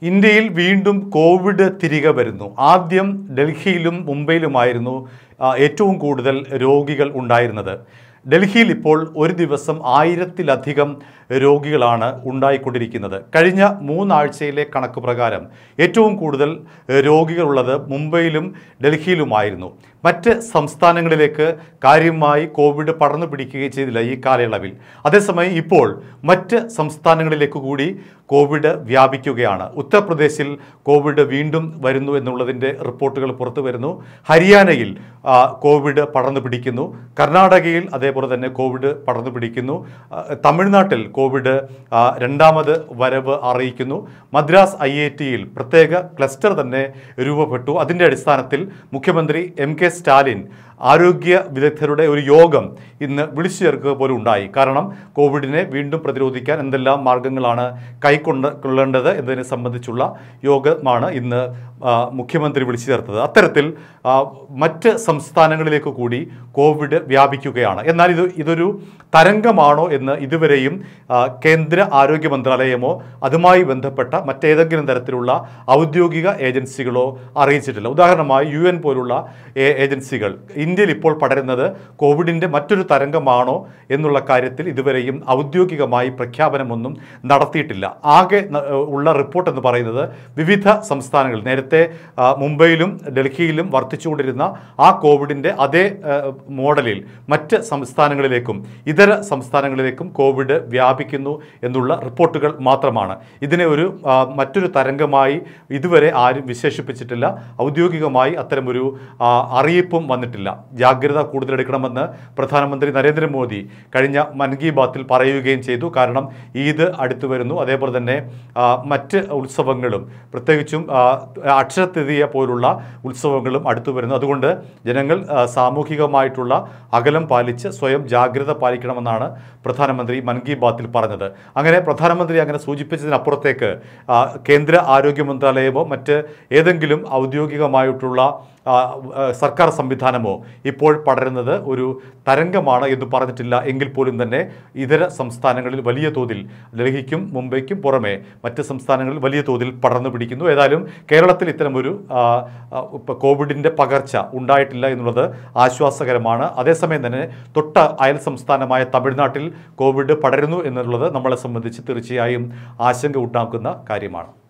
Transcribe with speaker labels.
Speaker 1: ഇന്ത്യയിൽ വീണ്ടും കോവിഡ് തിരികെ വരുന്നു ആദ്യം ഡൽഹിയിലും മുംബൈയിലുമായിരുന്നു ആ, ഏറ്റവും കൂടുതൽ രോഗികൾ ഉണ്ടായിരുന്നത് ഡൽഹിയിൽ ഇപ്പോൾ ഒരു ദിവസം ആയിരത്തിലധികം രോഗികളാണ് ഉണ്ടായിക്കൊണ്ടിരിക്കുന്നത് കഴിഞ്ഞ മൂന്നാഴ്ചയിലെ കണക്ക് പ്രകാരം ഏറ്റവും കൂടുതൽ ഏഹ്, രോഗികളുള്ളത് മുംബൈയിലും ഡൽഹിയിലുമായിരുന്നു മറ്റ് സംസ്ഥാനങ്ങളിലേക്ക് കാര്യമായി കോവിഡ് പടർന്നു പിടിക്കുകയും ചെയ്തില്ല ഈ കാലയളവിൽ അതേസമയം ഇപ്പോൾ മറ്റ് സംസ്ഥാനങ്ങളിലേക്ക് കൂടി കോവിഡ് വ്യാപിക്കുകയാണ് ഉത്തർപ്രദേശിൽ കോവിഡ് വീണ്ടും വരുന്നു എന്നുള്ളതിൻ്റെ റിപ്പോർട്ടുകൾ പുറത്തു വരുന്നു ഹരിയാനയിൽ ആ, കോവിഡ് പടർന്നു പിടിക്കുന്നു കർണാടകയിൽ അതേപോലെ തന്നെ കോവിഡ് പടർന്നു പിടിക്കുന്നു ആ, തമിഴ്നാട്ടിൽ കോവിഡ് ആ, രണ്ടാമത് വരവ് അറിയിക്കുന്നു മദ്രാസ് ഐ ഐ ടിയിൽ പ്രത്യേക ക്ലസ്റ്റർ തന്നെ രൂപപ്പെട്ടു അതിൻ്റെ അടിസ്ഥാനത്തിൽ മുഖ്യമന്ത്രി എം കെ സ്റ്റാലിൻ ആരോഗ്യ വിദഗ്ധരുടെ ഒരു യോഗം ഇന്ന് വിളിച്ചു ചേർക്കുക പോലും ഉണ്ടായി കാരണം കോവിഡിനെ വീണ്ടും പ്രതിരോധിക്കാൻ എന്തെല്ലാം മാർഗങ്ങളാണ് കൈക്കൊണ്ട് കൊള്ളേണ്ടത് എന്നതിനെ സംബന്ധിച്ചുള്ള യോഗമാണ് ഇന്ന് ആ, മുഖ്യമന്ത്രി വിളിച്ചു ചേർത്തത് അത്തരത്തിൽ ആ, മറ്റ് സംസ്ഥാനങ്ങളിലേക്ക് കൂടി കോവിഡ് വ്യാപിക്കുകയാണ് എന്നാൽ ഇത് ഇതൊരു തരംഗമാണോ എന്ന് ഇതുവരെയും ആ, കേന്ദ്ര ആരോഗ്യ മന്ത്രാലയമോ അതുമായി ബന്ധപ്പെട്ട മറ്റേതെങ്കിലും തരത്തിലുള്ള ഔദ്യോഗിക ഏജൻസികളോ അറിയിച്ചിട്ടില്ല ഉദാഹരണമായി യു എൻ പോലുള്ള ഏ- ഏജൻസികൾ ഇന്ത്യയിൽ ഇപ്പോൾ പടരുന്നത് കോവിഡിൻ്റെ മറ്റൊരു തരംഗമാണോ എന്നുള്ള കാര്യത്തിൽ ഇതുവരെയും ഔദ്യോഗികമായി പ്രഖ്യാപനമൊന്നും നടത്തിയിട്ടില്ല ആകെ ന- ഉള്ള റിപ്പോർട്ട് എന്ന് പറയുന്നത് വിവിധ സംസ്ഥാനങ്ങൾ നേരത്തെ ആ, മുംബൈയിലും ഡൽഹിയിലും വർദ്ധിച്ചുകൊണ്ടിരുന്ന ആ കോവിഡിൻ്റെ അതേ ആ, മോഡലിൽ മറ്റ് സംസ്ഥാനങ്ങളിലേക്കും ഇതര സംസ്ഥാനങ്ങളിലേക്കും കോവിഡ് വ്യാപിക്കുന്നു എന്നുള്ള റിപ്പോർട്ടുകൾ മാത്രമാണ് ഇതിനെ ഒരു ആ, മറ്റൊരു തരംഗമായി ഇതുവരെ ആരും വിശേഷിപ്പിച്ചിട്ടില്ല ഔദ്യോഗികമായി അത്തരമൊരു ആ, അറിയിപ്പും വന്നിട്ടില്ല ജാഗ്രത കൂടുതലെടുക്കണമെന്ന് പ്രധാനമന്ത്രി നരേന്ദ്രമോദി കഴിഞ്ഞ മൻ കി ബാത്തിൽ പറയുകയും ചെയ്തു കാരണം ഈദ് അടുത്തു വരുന്നു അതേപോലെ തന്നെ ആ, മറ്റ് ഉത്സവങ്ങളും പ്രത്യേകിച്ചും ആ, അക്ഷരതൃതീയ പോലുള്ള ഉത്സവങ്ങളും അടുത്തു വരുന്നു അതുകൊണ്ട് ജനങ്ങൾ ആ, സാമൂഹികമായിട്ടുള്ള അകലം പാലിച്ച് സ്വയം ജാഗ്രത പാലിക്കണമെന്നാണ് പ്രധാനമന്ത്രി മൻ കി ബാത്തിൽ പറഞ്ഞത് അങ്ങനെ പ്രധാനമന്ത്രി അങ്ങനെ സൂചിപ്പിച്ചതിനപ്പുറത്തേക്ക് ആ, കേന്ദ്ര ആരോഗ്യ മന്ത്രാലയമോ മറ്റ് ഏതെങ്കിലും ഔദ്യോഗികമായിട്ടുള്ള ആ, ആ, സർക്കാർ സംവിധാനമോ ഇപ്പോൾ പടരുന്നത് ഒരു തരംഗമാണ് എന്ന് പറഞ്ഞിട്ടില്ല എങ്കിൽ പോലും തന്നെ ഇതര സംസ്ഥാനങ്ങളിൽ വലിയ തോതിൽ ഡൽഹിക്കും മുംബൈക്കും പുറമെ മറ്റ് സംസ്ഥാനങ്ങളിൽ വലിയ തോതിൽ പടർന്നു പിടിക്കുന്നു ഏതായാലും കേരളത്തിൽ ഇത്തരമൊരു ആ, ആ, ഇപ്പ കോവിഡിൻ്റെ പകർച്ച ഉണ്ടായിട്ടില്ല എന്നുള്ളത് ആശ്വാസകരമാണ് അതേസമയം തന്നെ തൊട്ട അയൽ സംസ്ഥാനമായ തമിഴ്നാട്ടിൽ കോവിഡ് പടരുന്നു എന്നുള്ളത് നമ്മളെ സംബന്ധിച്ച് തീർച്ചയായും ആശങ്ക ഉണ്ടാക്കുന്ന കാര്യമാണ്